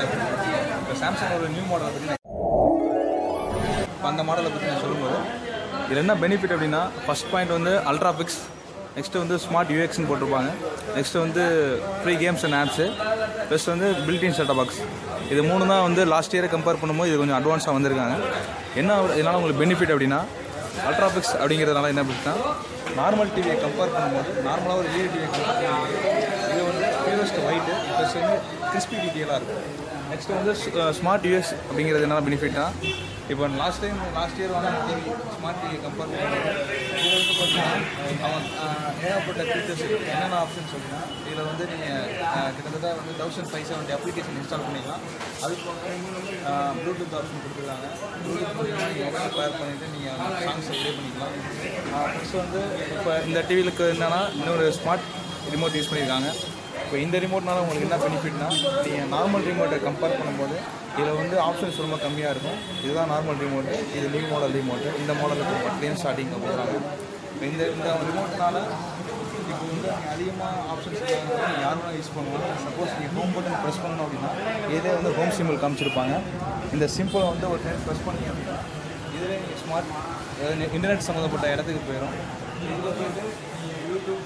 இப்போ சாம்சங்கோட நியூ மாடலை பற்றி நான் இப்போ அந்த மாடலை பற்றி நான் சொல்லும்போது இதில் என்ன பெனிஃபிட் அப்படின்னா ஃபர்ஸ்ட் பாயிண்ட் வந்து அல்ட்ரா பிக்ஸ் நெக்ஸ்ட்டு வந்து ஸ்மார்ட் யூஎக்ஸ்னு போட்டிருப்பாங்க நெக்ஸ்ட்டு வந்து free games and apps plus வந்து பில்டின் செட்டப் பாக்ஸ் இது மூணு தான் வந்து லாஸ்ட் இயரை கம்பேர் பண்ணும்போது இது கொஞ்சம் அட்வான்ஸாக வந்திருக்காங்க என்ன இதனால் உங்களுக்கு பெனிஃபிட் அப்படின்னா அல்ட்ரா பிக்ஸ் அப்படிங்கிறதுனால என்ன அப்படின்னா நார்மல் டிவியை கம்பேர் பண்ணும்போது நார்மலாக ஒரு எல்இடி டிவியை கம்பேர் பண்ணும்போது இது வந்து பியூரஸ்ட் ஒயிட்டு ப்ளஸ் வந்து கிறிஸ்பி டீட்டெயிலாக இருக்கும் நெக்ஸ்ட் வந்து ஸ்மார்ட் யூஎஸ் அப்படிங்கிறது என்ன பெனிஃபிட்னா இப்போ லாஸ்ட் டைம் லாஸ்ட் இயர் வந்து டிவி ஸ்மார்ட் டிவி கம்பேர் பண்ணும்போது இதில் வந்து பார்த்தீங்கன்னா அவன் ஆஹ், ஏகப்பட்ட ஃபீச்சர்ஸ் இருக்குது என்னென்ன ஆப்ஷன் சொல்லுன்னா இதில் வந்து நீங்கள் கிட்டத்தட்ட வந்து thousand five seventy application install பண்ணிக்கலாம் அது போக ப்ளூடூத் ஆப்ஷன் கொடுத்துருக்காங்க ப்ளூடூத் மூலியமாக நீங்கள் உடனே பேர் பண்ணிவிட்டு நீங்கள் சாங்ஸை ப்ளே பண்ணிக்கலாம் ப்ளஸ் வந்து இப்போ இந்த டிவிலுக்கு என்னென்னா இன்னொரு ஸ்மார்ட் ரிமோட் யூஸ் பண்ணியிருக்காங்க இப்போ இந்த ரிமோட்னால உங்களுக்கு என்ன பெனிஃபிட்னா நீங்கள் நார்மல் ரிமோட்டை கம்பேர் பண்ணும்போது இதில் வந்து ஆப்ஷன்ஸ் ரொம்ப கம்மியாக இருக்கும் இதுதான் நார்மல் ரிமோட்டு இது நியூ மாடல் ரிமோட்டு இந்த மாடலுக்கு பட்லேயும் ஸ்டார்டிங்கில் போகிறாங்க இப்போ இந்த இந்த ரிமோட்னால இப்போ வந்து நீங்கள் அதிகமாக ஆப்ஷன்ஸ் இல்லாதனால நீங்கள் யார் வேணால் யூஸ் பண்ணுவாங்க சப்போஸ் நீங்கள் ஹோம் பட்டன் ப்ரெஸ் பண்ணணும் அப்படின்னா இதே வந்து ஹோம் சிம்பிள் காமிச்சிருப்பாங்க இந்த சிம்பிளை வந்து ஒரு டைம் ப்ரெஸ் பண்ணி அப்படின்னா இதில் நீங்கள் ஸ்மார்ட் அதாவது இன்டர்நெட் சம்மந்தப்பட்ட இடத்துக்கு போயிடும் இதில் போயிட்டு YouTube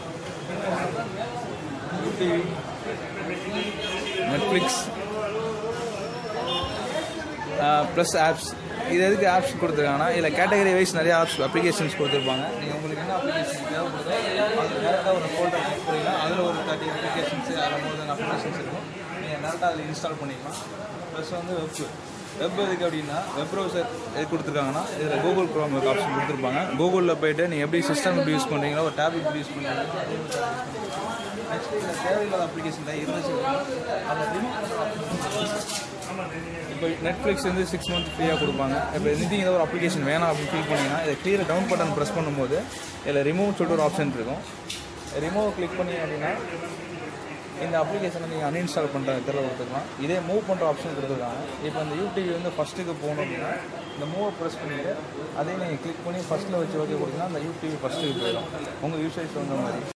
UTV Netflix plus apps இது எதுக்கு ஆப்ஸ் கொடுத்துருக்காங்கன்னா இதில் கேட்டகரி வைஸ் நிறைய ஆப்ஸ் அப்ளிகேஷன்ஸ் கொடுத்துருப்பாங்க நீங்கள் உங்களுக்கு என்ன அப்ளிகேஷன் தேவைப்படுதோ அது டேரெக்டாக ஒரு ஃபோல்டர் கிளிக் பண்ணிங்கன்னா அதில் ஒரு தேர்ட்டி அப்ளிகேஷன்ஸ் அதில் மோர் தென் அப்ளிகேஷன்ஸ் இருக்கும் நீங்கள் டேரெக்டாக அதில் இன்ஸ்டால் பண்ணிக்கலாம் ப்ளஸ் வந்து வெப் வெப் எதுக்கு அப்படின்னா வெப் ப்ரௌசர் எது கொடுத்துருக்காங்கன்னா இதில் கூகுள் க்ரோம் ஒரு ஆப்ஷன் கொடுத்துருப்பாங்க கூகுளில் போயிட்டு நீங்கள் எப்படி சிஸ்டம் எப்படி யூஸ் பண்ணுறீங்களோ ஒரு டேப் எப்படி யூஸ் பண்ணுறீங்களோ அதே மாதிரி tab use பண்ணிக்கலாம் நெக்ஸ்ட் இதில் தேவையில்லாத அப்ளிகேஷன் தான் இருந்துச்சு அப்படின்னா அதை ரிமூவ் இப்போ நெட்ஃப்ளிக்ஸ் வந்து சிக்ஸ் மந்த் ஃப்ரீயாக கொடுப்பாங்க இப்போ எனிதிங் ஏதோ ஒரு அப்ளிகேஷன் வேணாம் அப்படின்னு ஃபீல் பண்ணிங்கன்னா இதை கீழே டவுன் பட்டன் ப்ரெஸ் பண்ணும்போது இதில் ரிமூவ் சொல்லிட்டு ஒரு ஆப்ஷன் இருக்கும் ரிமூவ் கிளிக் பண்ணி அப்படின்னா இந்த அப்ளிகேஷனை நீங்கள் அன்இன்ஸ்டால் பண்ணுற தெரியல கொடுத்துக்கலாம் இதே மூவ் பண்ணுற ஆப்ஷன் கொடுத்துருக்காங்க இப்போ இந்த யூடிவி வந்து ஃபஸ்ட்டுக்கு போகணும் அப்படின்னா இந்த மூவை ப்ரெஸ் பண்ணிவிட்டு அதே நீங்கள் கிளிக் பண்ணி ஃபஸ்ட்டில் வச்சு ஓகே கொடுத்தீங்கன்னா அந்த யூடிவி ஃபஸ்ட்டுக்கு போயிடும் உங்கள் யூசேஜ் வந்த மாதிரி